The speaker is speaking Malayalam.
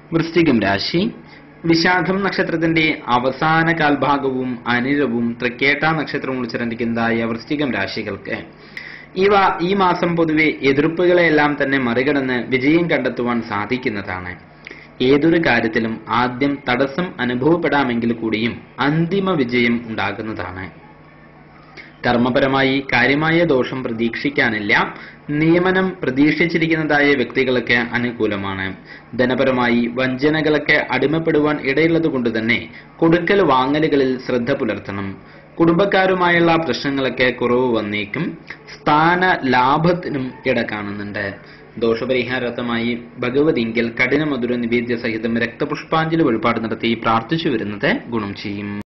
വൃശ്ചികം രാശി വിശാഖം നക്ഷത്രത്തിന്റെ അവസാന കാൽഭാഗവും അനിഴവും തൃക്കേട്ട നക്ഷത്രവും ഉൾച്ചേർന്നിരിക്കുന്നതായ വൃശ്ചികം രാശികൾക്ക് ഇവ ഈ മാസം പൊതുവെ എതിർപ്പുകളെല്ലാം തന്നെ മറികടന്ന് വിജയം കണ്ടെത്തുവാൻ സാധിക്കുന്നതാണ് ഏതൊരു കാര്യത്തിലും ആദ്യം തടസ്സം അനുഭവപ്പെടാമെങ്കിൽ കൂടിയും അന്തിമ വിജയം ഉണ്ടാകുന്നതാണ് കർമ്മപരമായി കാര്യമായ ദോഷം പ്രതീക്ഷിക്കാനില്ല നിയമനം പ്രതീക്ഷിച്ചിരിക്കുന്നതായ വ്യക്തികൾക്ക് അനുകൂലമാണ് ധനപരമായി വഞ്ചനകളൊക്കെ അടിമപ്പെടുവാൻ ഇടയുള്ളത് കൊണ്ട് തന്നെ കൊടുക്കൽ വാങ്ങലുകളിൽ ശ്രദ്ധ പുലർത്തണം കുടുംബക്കാരുമായുള്ള പ്രശ്നങ്ങളൊക്കെ കുറവ് വന്നേക്കും സ്ഥാന ലാഭത്തിനും ഇട കാണുന്നുണ്ട് ദോഷപരിഹാരാർത്ഥമായി ഭഗവതിങ്കിൽ കഠിന മധുര നിവേദ്യ സഹിതം രക്തപുഷ്പാഞ്ജലി വഴിപാട് നടത്തി പ്രാർത്ഥിച്ചു വരുന്നത് ഗുണം ചെയ്യും